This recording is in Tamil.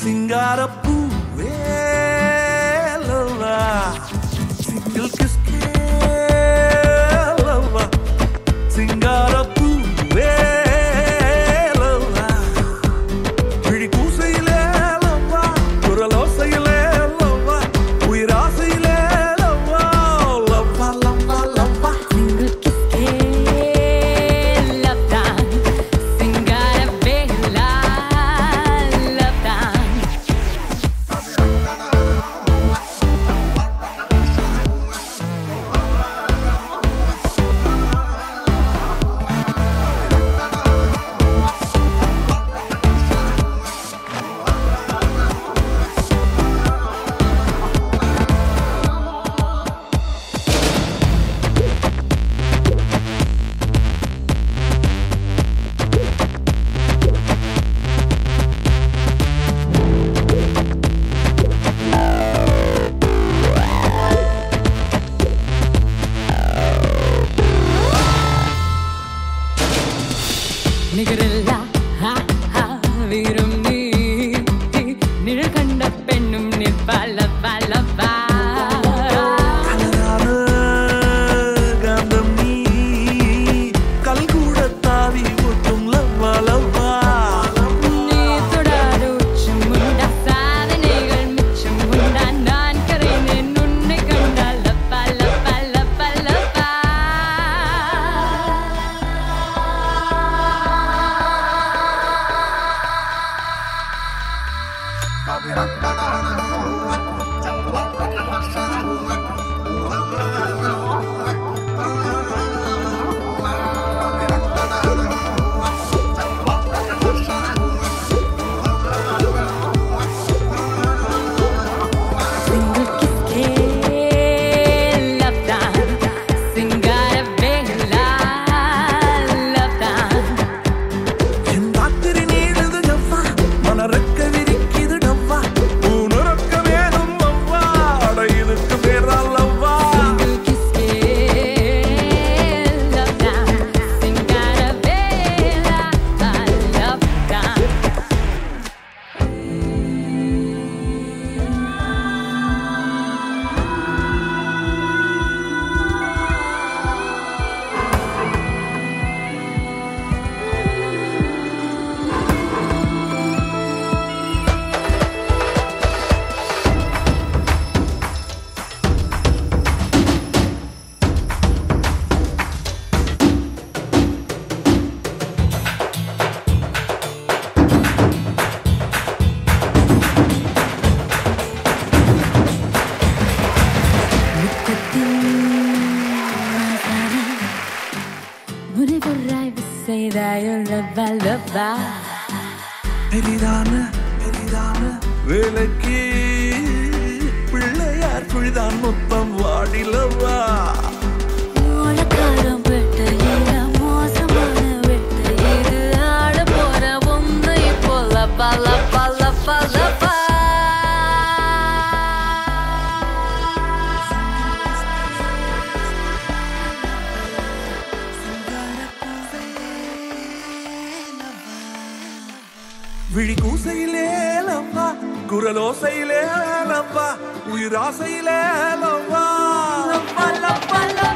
சிங்காரப்பூவே லவ்வா சிங்கிள் கிஸ்கே லவ்வா சிங்காரப்பூவே லவ்வா விழி கூசையிலே லவ்வா குரலோசையிலே லவ்வா உயிராசையிலே லவ்வா லவ்வா லவ்வா லவ்வா Single kiss love time. Singara bella love time. നികരില്ല ഹാ ഹാ വീരും നീ നിഴൽ കണ്ട പെണ്ണും നിപ്പല പല அழகான காந்தம் நீ கல் கூட தாவி ஒட்டும் லவ்வா லவ்வா നീ തൊടാതെ ഉച്ചമുണ്ട സാധനകൾ മിച്ചമുണ്ട ഞാൻ കരയുന്ന ഉന്നെ കണ്ടാൽ പല പല പല Single kiss love time. Singara bella love time. என் ராத்திரி நீடுது ஜவ்வா மனரக்க விரிக்குது டவ்வா உணரக்க வேணும் அவ்வா அட இதுக்கு பேரா லவ்வா Single kiss love time. Singara bella love time. முனைவராய் செய்தாயோ லவ்வா லவ்வா பெரிதான பெரிதான வேலைக்கு பிள்ளையார் குழிதான் மொத்தம் வாடிலவா ஓலக்காரம் வெட்டையில மோசமான வெட்டு இது ஆட போற ஒன்று இப்போ லப்பா லப்பா லப்பா லப்பா விழி கூசையிலே லவ்வா குரலோசையிலே லவ்வா உயிராசையிலே லவ்வா லப்பா லப்பா லப்பா